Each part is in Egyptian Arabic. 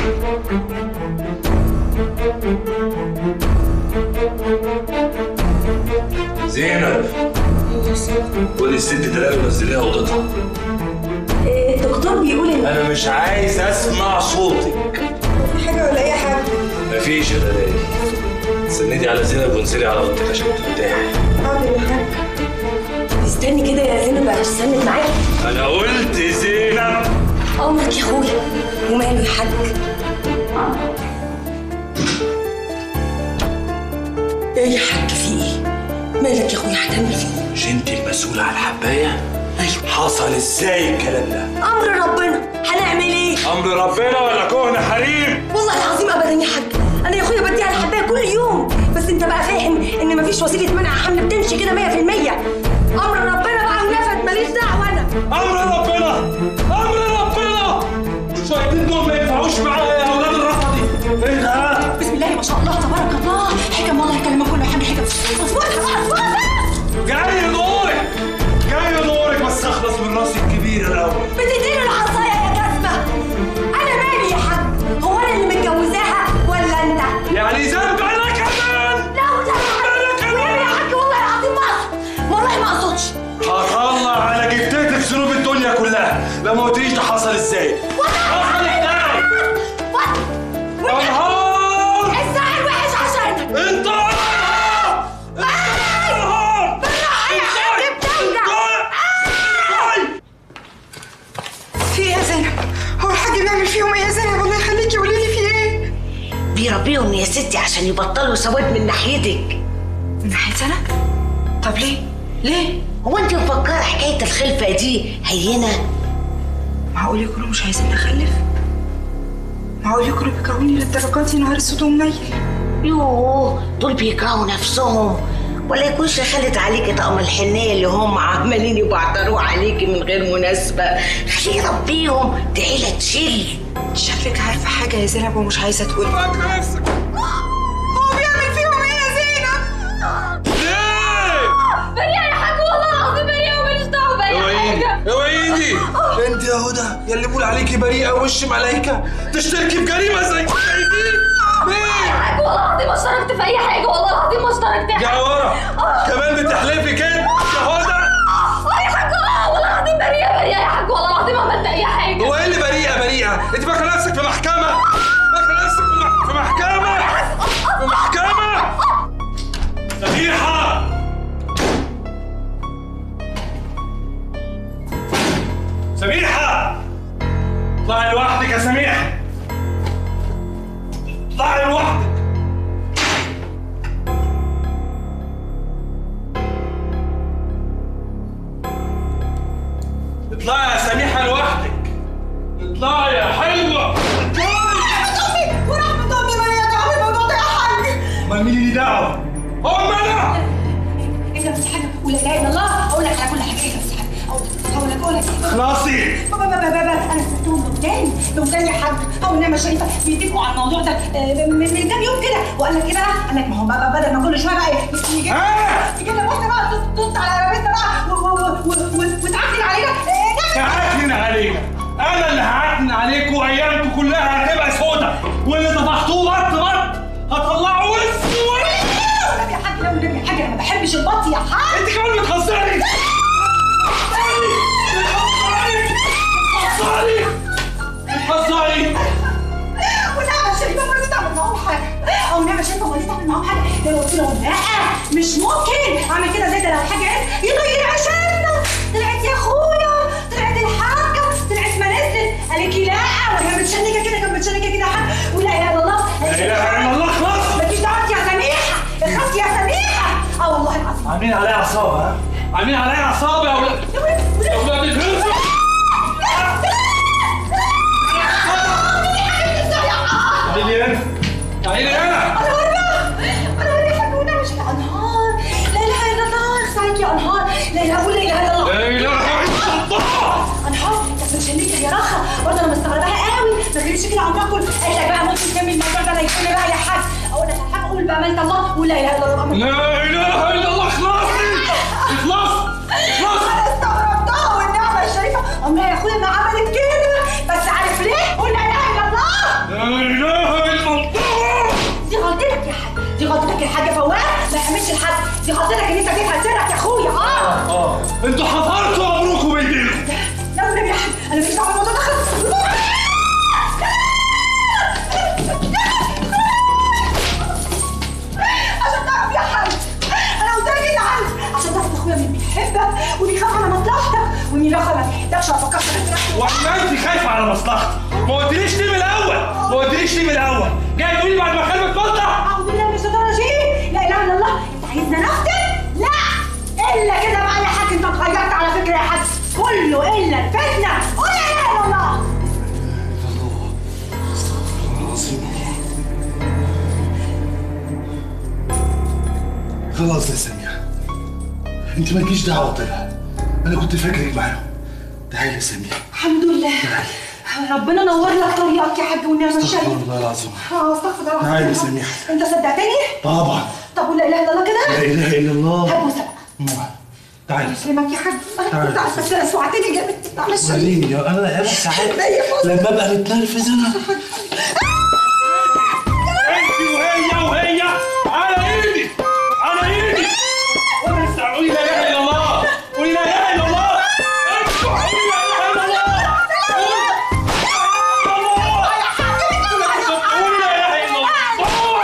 زينب خدي الست دلال ونزليها اوضتها الدكتور بيقول ان انا مش عايز اسمع صوتك في حاجه ولا اي حاجه مفيش يا دلال سندي على زينب وانزلي على اوضتك عشان ترتاحي حاضر يا حاج استني كده يا زينب هستنى معاك انا قلت زينب امرك يا اخويا وماله يا حاج ايه يا حاج في ايه مالك يا اخويا هتعمل فيه مش انت المسؤولة على الحباية ايوه حصل ازاي الكلام ده امر ربنا هنعمل ايه امر ربنا ولا كهن حريم والله العظيم ابدا يا حاج انا يا اخويا بديها الحبايه كل يوم بس انت بقى فاهم ان مفيش وسيله منع حمل بتمشي كده 100% امر ربنا بقى ونفد ماليش دعوه انا امر ربنا امر ربنا شويتين دول ما ينفعوش معايا يا اولاد الرفض دي ايه ده بسم الله ما شاء الله تبارك الله حكم والله كلمه كله حاجه حكم اصبرها بقى اصبرها جاي دورك جاي دورك بس اخلص من راسي الكبير الاول بتديني العصايه يا كسبه انا مالي يا حاج هو انا اللي متجوزاها ولا انت يعني ذنب انا كمان لا ولا يا حاج ويا حاج والله العظيم ما أقصد. والله ما اقصدش هطلع على جدتك ذنوب الدنيا كلها لو ما قلتليش ده حصل ازاي حصل ازاي انهار الساعه الوحش عشانك انت في ايه يا زينب؟ هو الحاج بيعمل فيهم ايه يا زينب؟ الله يخليكي قولي لي في ايه؟ بيربيهم يا ستي عشان يبطلوا سواد من ناحيتك من ناحية انا؟ طب ليه؟ ليه؟ هو انت مفكره حكايه الخلفه دي هينه معقول يكونوا مش عايزين نخلف؟ معقول يكونوا بيكرهوني للدرجات دي نهار اسود ومنيل؟ يوه دول بيكرهوا نفسهم ولا يكونش خلت عليكي طقم الحنيه اللي هم عمالين يبعتروه عليكي من غير مناسبه خليه يربيهم دي عيله تشيل شكلك عارفة حاجة يا زينب ومش عايزة تقولي فاكرة نفسك هو بيعمل فيهم ايه يا زينب؟ بريئه يا حاج والله العظيم بريئه وماليش دعوه باي حاجه اوعي ايدي انت يا هدى يا اللي بقول عليكي بريئه وش ملايكه تشتركي بجريمه زي دي ليه؟ حاج والله العظيم ما اشتركت في اي حاجه والله العظيم ما اشتركت يا ورا كمان بتحلفي كده يا هدى اه يا حاج اه والله العظيم بريئه بريئه يا حاج والله العظيم ما عملت اي حاجه هو ايه اللي بريئه بريئه؟ انت فاكره نفسك في محكمه؟ فاكره نفسك في مح- في محكمه؟ في محكمه؟ سميحه سميحه اطلعي لوحدك يا سميحه اطلعي لوحدك اطلعي يا سميحه لوحدك اطلعي يا حلوه اطلعي ورحمة أمي ما يدعم الموضوع ده يا حاج امال مين اللي دعوه؟ هم انا ايه بس حاجه ولا اله الا الله اقول لك على كل حاجه ايه بس حاجه اقول لك اقول لك اقول لك خلاصي بابا بابا بابا انا سبتهم قدام قدام يا حاج او انما شريفه بيتفقوا على الموضوع ده آه، من من كام يوم كده وقال لك ايه بقى؟ قال لك ما هو بقى بدل ما كل شويه بقى يجي ها؟ يجي لنا واحده بقى تط- تط على رقبتنا بقى و- و- و- و- وتعكن علينا آه، نعمل تعكن علينا انا اللي هعكن عليكم وايامكم كلها هتبقى سودة واللي طفحتوه بط بط هطلعه اسود النبي يا حاج لو النبي يا حاج انا ما بحبش البط يا حاج انت كمان بتهزري بتهزري بتهزري ونعمة شريفة مرة تعمل معاهم حاجة أو نعمة شريفة مرة تعمل معاهم حاجة ده لو قلت لهم لا مش ممكن أعمل كده زي ده لو حاجة عرف يغير عشاننا طلعت يا أخويا طلعت الحاجة طلعت ما نزلت قالت لي لا وهي متشنكة كده كانت متشنكة كده حاجة ولا إله إلا الله لا اله الا الله خلاص مالكيش دعوة يا سميحة اخلصي يا سميحة أه والله العظيم عاملين عليا عصابة ها عاملين عليا عصابة يا اولاد يا اولاد الهرسة تعالي هنا تعالي هنا أنا ورا أنا ورا يا حاجة ونعمة شريفة أنهار لا إله إلا الله اخس عليك يا أنهار لا إله أقول لا إله إلا الله لا اله الا الله انحاف كانت متشنكه يا رخا برضه انا مستغرباها قوي ما كانتش كده عمرها كل قالت لك بقى ممكن تعمل الموضوع ده لا يكون بقى يا حاج اقول لك يا حاج قول بامانه الله ولا اله الا الله لا اله الا الله خلاصي خلاص خلاص انا استغربتها والنعمه الشريفه عمرها يا اخويا ما عملت كده بس عارف ليه؟ قول لا اله الا الله لا دي خاطرك ان انت جيت هتسرق يا اخويا اه اه انتوا حفرتوا قبركم بايديكم لا والنبي يا حاج انا مش دعوه بالموضوع ده خالص عشان تعرف يا حاج انا قلت لك اللي عندي عشان تعرف اخويا مين بيحبك وبيخاف على مصلحتك ومين اخر ما بيحبكش وما فكرش في نفسه ولا انت خايفه على مصلحتي ما قلتليش ليه من الاول ما قلتليش ليه من الاول جاي تقولي بعد ما خلفت مصلحه اعوذ بالله من الشيطان الرجيم لا اله الا الله انت عايزنا نفتن لا الا كده بقى يا حاج انت اتغيرت على فكره يا حاج كله الا الفتنه قول لا اله الا الله خلاص يا سميع انت مالكيش دعوه طلع انا كنت فاكرك معاهم تعالي يا سميع الحمد لله ربنا نور لك طريقك يا حاج والنعمه استغفر الشريف الله العظيم اه استغفر الله تعالي يا العظيم. سميح. انت صدقتني طبعا طب ولا اله الا الله لا كده اله الا الله حب وسبق نوع. تعالي يسلمك يا حاج تعالي. تعال بس سوعتني جامد معلش وريني يا انا انا ساعات لا يا فندم. لما ابقى متنرفز انا انت وهي وهي على ايدي على ايدي قولي لا اله الا الله قولي لا اله الا الله انتوا قولي لا اله الا الله قولي لا اله الا الله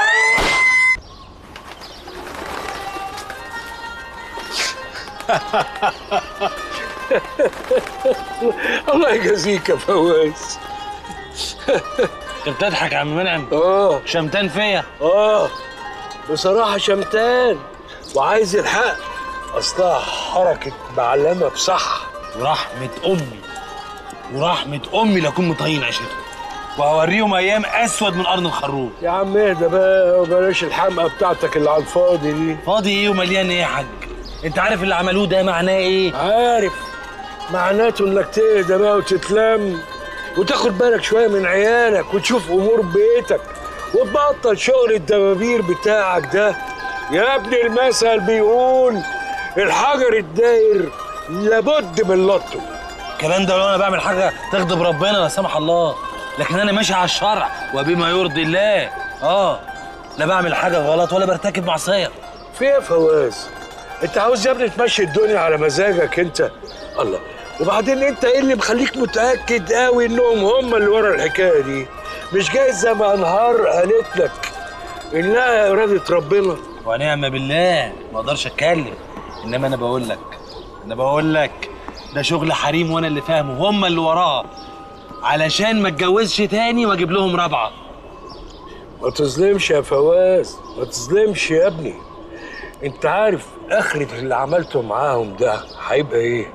الله يجازيك يا فواز انت بتضحك يا عم منعم اه شمتان فيا اه بصراحة شمتان وعايز الحق اصلها حركة معلمة بصح ورحمة أمي ورحمة أمي لأكون مطين عيشتهم وهوريهم أيام أسود من قرن الخروف يا عم اهدى بقى وبلاش الحمقى بتاعتك اللي على الفاضي دي فاضي إيه ومليان إيه يا حاج أنت عارف اللي عملوه ده معناه إيه عارف معناته انك تهدى بقى وتتلم وتاخد بالك شوية من عيالك وتشوف امور بيتك وتبطل شغل الدبابير بتاعك ده يا ابني المثل بيقول الحجر الداير لابد من لطه الكلام ده لو أنا بعمل حاجة تغضب ربنا لا سمح الله لكن أنا ماشي على الشرع وبما يرضي الله آه لا بعمل حاجة غلط ولا برتكب معصية في ايه يا فواز انت عاوز يا ابني تمشي الدنيا على مزاجك انت الله وبعدين انت ايه اللي مخليك متاكد قوي انهم هم اللي ورا الحكايه دي مش جايز زي ما انهار قالت لك انها اراده ربنا ونعم بالله ما اقدرش اتكلم انما انا بقول لك انا بقول لك ده شغل حريم وانا اللي فاهمه هم اللي وراه علشان ما اتجوزش تاني واجيب لهم رابعه ما تظلمش يا فواز ما تظلمش يا ابني انت عارف اخرة اللي عملته معاهم ده هيبقى ايه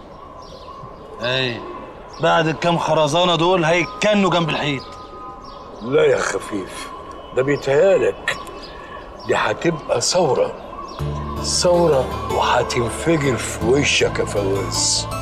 اي بعد الكام خرزانه دول هيتكنوا جنب الحيط لا يا خفيف ده بيتهيالك دي هتبقى ثورة ثورة وهتنفجر في وشك يا فواز